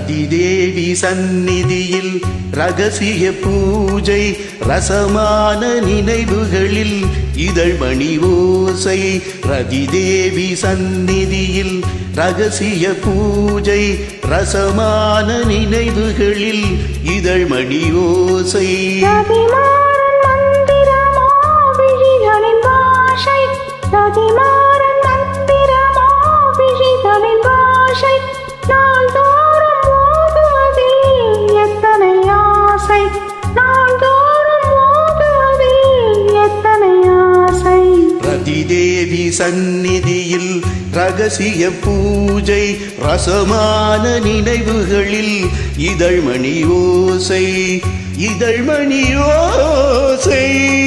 ரதிதேவி சந்நிதியில் ரகசிய பூஜை ரசமான நினைவுகளில் இதழ்மணி ஓசை ரதிதேவி சந்நிதியில் ரகசிய பூஜை ரசமான நினைவுகளில் இதழ்மணி ஓசை ரதிமாறன் மந்திரமோ விழிகளின் பாஷை ரதிமாறன் மந்திரமோ விழிகளின் பாஷை நாள்தோறும் ஓதுவதில் எத்தனை ஆசை நாள்தோறும் ஓதுவதில் எத்தனை ஆசை ரதிதேவி சந்நிதியில் ரகசிய பூஜை ரசமான நினைவுகளில் இதழ்மணி ஓசை இதழ்மணி ஓசை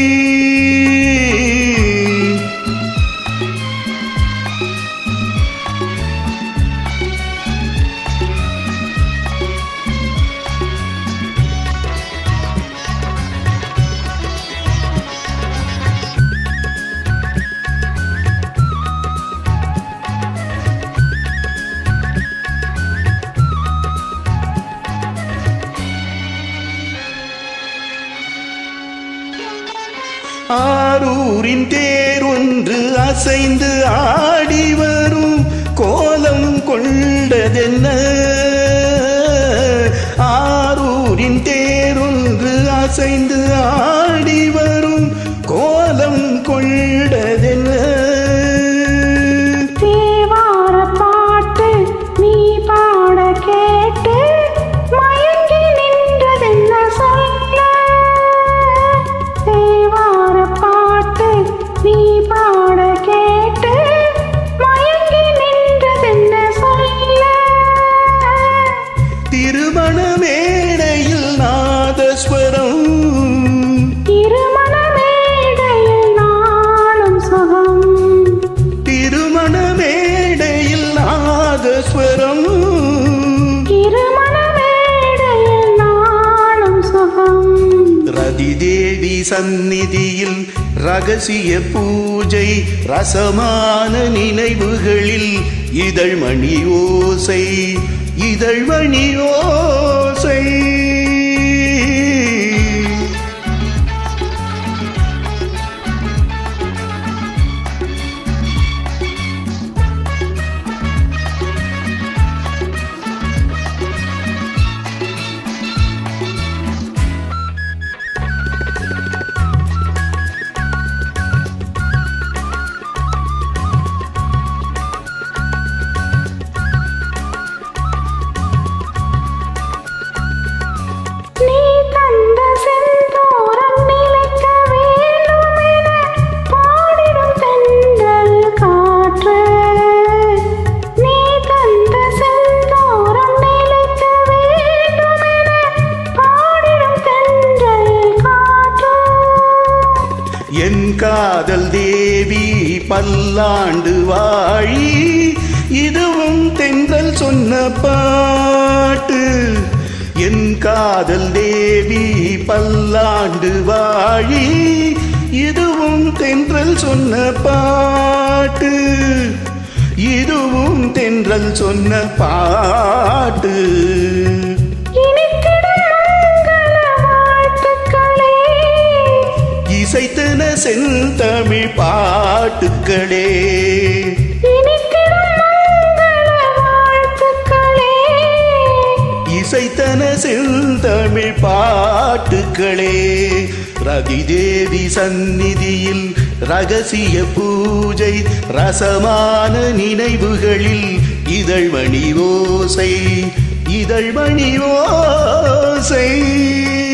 ஆரூரின் தேர் ஒன்று அசைந்து ஆடி வரும் கோலம் கொண்டதென்ன ஆரூரின் தேர் ஒன்று அசைந்து ஆடி வரும் கோலம் கொண்டதென்ன தேவார பாட்டு நீ பாட கேட்டு மயங்கி நின்றதென்ன சொல்ல தேவார பாட்டு நீ பாட கேட்டு மயங்கி நின்றதென்ன சொல்ல திருமண மேடையில் நாதஸ்வரம் திருமண மேடையில் நாளும் சுகம் திருமண மேடையில் நாதஸ்வரம் திருமண மேடையில் நாளும் சுகம் ரதிதேவி சந்நிதியில் ரகசிய பூஜை ரசமான நினைவுகளில் இதழ்மணி ஓசை இதழ்மணி ஓசை நீ தந்த செந்தூரம் நிலைக்க வேண்டுமென பாடிடும் தென்றல் காற்று நீ தந்த செந்தூரம் நிலைக்க வேண்டுமென பாடிடும் தென்றல் காற்று என் காதல் தேவி பல்லாண்டு வாழி இதுவும் தென்றல் சொன்ன பாட்டு என் காதல் தேவி பல்லாண்டு வாழி இதுவும் தென்றல் சொன்ன பாட்டு இதுவும் தென்றல் சொன்ன பாட்டு இனித்திடும் மங்கள வாழ்த்துக்களே இசைத்தன செந்தமிழ் பாட்டுக்களே இனித்திடும் மங்கள வாழ்த்துக்களே இசைத்தன செந்தமிழ் பாட்டுக்களே ரதிதேவி சந்நிதியில் ரகசிய பூஜை ரசமான நினைவுகளில் இதழ்மணி ஓசை இதழ்மணி ஓசை